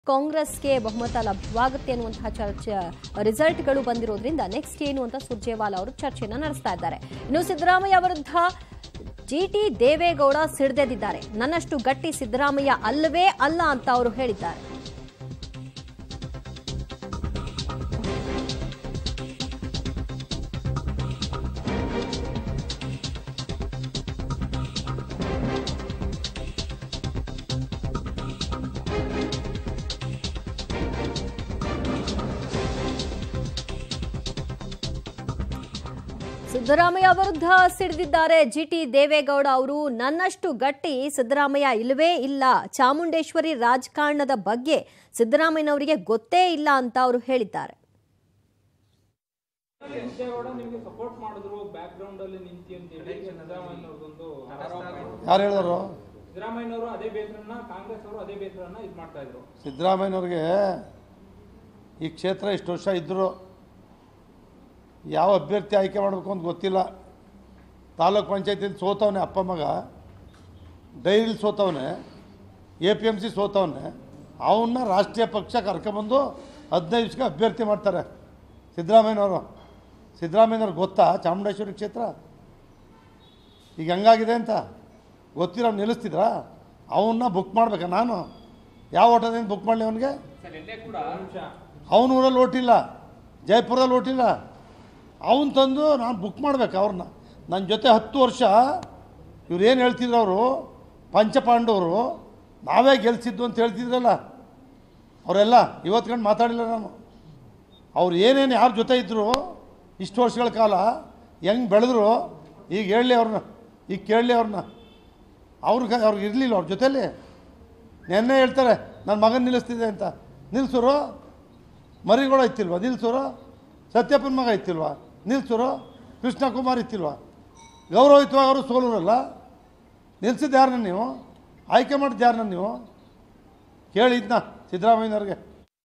ಕಾಂಗ್ರೆಸ್ಗೆ ಬಹುಮತ ಲಭ್ಯವಾಗುತ್ತೆ ಅನ್ನುವಂತಹ ಚರ್ಚೆ ರಿಸಲ್ಟ್ಗಳು ಬಂದಿರೋದ್ರಿಂದ ನೆಕ್ಸ್ಟ್ ಏನು ಅಂತ ಸುರ್ಜೇವಾಲಾ ಅವರು ಚರ್ಚೆಯನ್ನ ನಡೆಸ್ತಾ ಇದ್ದಾರೆ ಇನ್ನು ಸಿದ್ದರಾಮಯ್ಯ ವಿರುದ್ಧ ಜಿಟಿ ದೇವೇಗೌಡ ಸಿಡಿದೆದ್ದಿದ್ದಾರೆ ನನ್ನಷ್ಟು ಗಟ್ಟಿ ಸಿದ್ದರಾಮಯ್ಯ ಅಲ್ಲವೇ ಅಲ್ಲ ಅಂತ ಅವರು ಹೇಳಿದ್ದಾರೆ ಸಿದ್ದರಾಮಯ್ಯ ವಿರುದ್ಧ ಸಿಡಿದಿದ್ದಾರೆ ಜಿಟಿ ದೇವೇಗೌಡ ಅವರು ನನ್ನಷ್ಟು ಗಟ್ಟಿ ಸಿದ್ದರಾಮಯ್ಯ ಇಲ್ಲವೇ ಇಲ್ಲ ಚಾಮುಂಡೇಶ್ವರಿ ರಾಜಕಾರಣದ ಬಗ್ಗೆ ಸಿದ್ದರಾಮಯ್ಯನವರಿಗೆ ಗೊತ್ತೇ ಇಲ್ಲ ಅಂತ ಅವರು ಹೇಳಿದ್ದಾರೆ ದೇವೇಗೌಡ ನಿಮಗೆ ಸಪೋರ್ಟ್ ಮಾಡಿದ್ರು ಬ್ಯಾಕ್ ಗ್ರೌಂಡ್ ಅಲ್ಲಿ ನಿಂತಿ ಅಂತ ಹೇಳಿ ಸಿದ್ದರಾಮಯ್ಯನವ್ರದೊಂದು ಆರೋಪ ಯಾರು ಹೇಳಿದ್ರು ಸಿದ್ದರಾಮಯ್ಯನವರು ಅದೇ ಬೇಸರನ್ನ ಕಾಂಗ್ರೆಸ್ ಅವರು ಅದೇ ಬೇಸರನ್ನ ಇದು ಮಾಡ್ತಾ ಇದ್ರು ಸಿದ್ದರಾಮಯ್ಯನವ್ರಿಗೆ ಈ ಕ್ಷೇತ್ರ ಇಷ್ಟು ವರ್ಷ ಇದ್ದರು ಯಾವ ಅಭ್ಯರ್ಥಿ ಆಯ್ಕೆ ಮಾಡಬೇಕು ಅಂತ ಗೊತ್ತಿಲ್ಲ ತಾಲೂಕ್ ಪಂಚಾಯತಿಲಿ ಸೋತವನೆ ಅಪ್ಪ ಮಗ ಡೈರಿಲಿ ಸೋತವನೆ ಎ ಪಿ ಎಮ್ ಸಿ ಸೋತವನೆ ಅವನ್ನ ರಾಷ್ಟ್ರೀಯ ಪಕ್ಷ ಕರ್ಕೊಂಬಂದು ಹದಿನೈದು ದಿವ್ಸಕ್ಕೆ ಅಭ್ಯರ್ಥಿ ಮಾಡ್ತಾರೆ ಸಿದ್ದರಾಮಯ್ಯನವರು ಸಿದ್ದರಾಮಯ್ಯನವ್ರಿಗೆ ಗೊತ್ತಾ ಚಾಮುಂಡೇಶ್ವರಿ ಕ್ಷೇತ್ರ ಈಗ ಹೆಂಗಾಗಿದೆ ಅಂತ ಗೊತ್ತಿರೋ ನಿಲ್ಲಿಸ್ತಿದ್ರಾ ಅವನ್ನ ಬುಕ್ ಮಾಡ್ಬೇಕಾ ನಾನು ಯಾವ ಓಟದಿಂದ ಬುಕ್ ಮಾಡಲಿ ಅವನಿಗೆ ನಿಮಿಷ ಅವನ ಊರಲ್ಲಿ ಓಟಿಲ್ಲ ಜಯಪುರದಲ್ಲಿ ಓಟಿಲ್ಲ ಅವನು ತಂದು ನಾನು ಬುಕ್ ಮಾಡ್ಬೇಕು ಅವ್ರನ್ನ ನನ್ನ ಜೊತೆ ಹತ್ತು ವರ್ಷ ಇವ್ರು ಏನು ಹೇಳ್ತಿದ್ರು ಅವರು ಪಂಚಪಾಂಡವರು ನಾವೇ ಗೆಲ್ಸಿದ್ದು ಅಂತ ಹೇಳ್ತಿದ್ರಲ್ಲ ಅವರೆಲ್ಲ ಇವತ್ಕೊಂಡು ಮಾತಾಡಿಲ್ಲ ನಾನು ಅವ್ರು ಏನೇನು ಯಾರ ಜೊತೆ ಇದ್ದರು ಇಷ್ಟು ವರ್ಷಗಳ ಕಾಲ ಹೆಂಗೆ ಬೆಳೆದ್ರು ಈಗ ಹೇಳಲಿ ಅವ್ರನ್ನ ಈಗ ಕೇಳಲಿ ಅವ್ರನ್ನ ಅವ್ರಿಗೆ ಅವ್ರಿಗೆ ಇರಲಿಲ್ಲ ಅವ್ರ ಜೊತೆಲಿ ನೆನ್ನೆ ಹೇಳ್ತಾರೆ ನನ್ನ ಮಗನ ನಿಲ್ಲಿಸ್ತಿದೆ ಅಂತ ನಿಲ್ಸೋರು ಮರಿಗಳು ಇತ್ತಿಲ್ವಾ ನಿಲ್ಸೋರು ಸತ್ಯಪ್ಪನ ಮಗ ಇತ್ತಿಲ್ವಾ ನಿಲ್ಸೋರು ಕೃಷ್ಣ ಕುಮಾರ್ ಇತ್ತಿಲ್ವಾ ಗೌರವಯುತವಾಗಿ ಅವರು ಸೋಲುರಲ್ಲ ನಿಲ್ಸಿದ್ದು ಯಾರನ್ನ ನೀವು ಆಯ್ಕೆ ಮಾಡಿದ್ದು ಯಾರನ್ನ ನೀವು ಕೇಳಿ ಇದನ್ನ ಸಿದ್ದರಾಮಯ್ಯನವ್ರಿಗೆ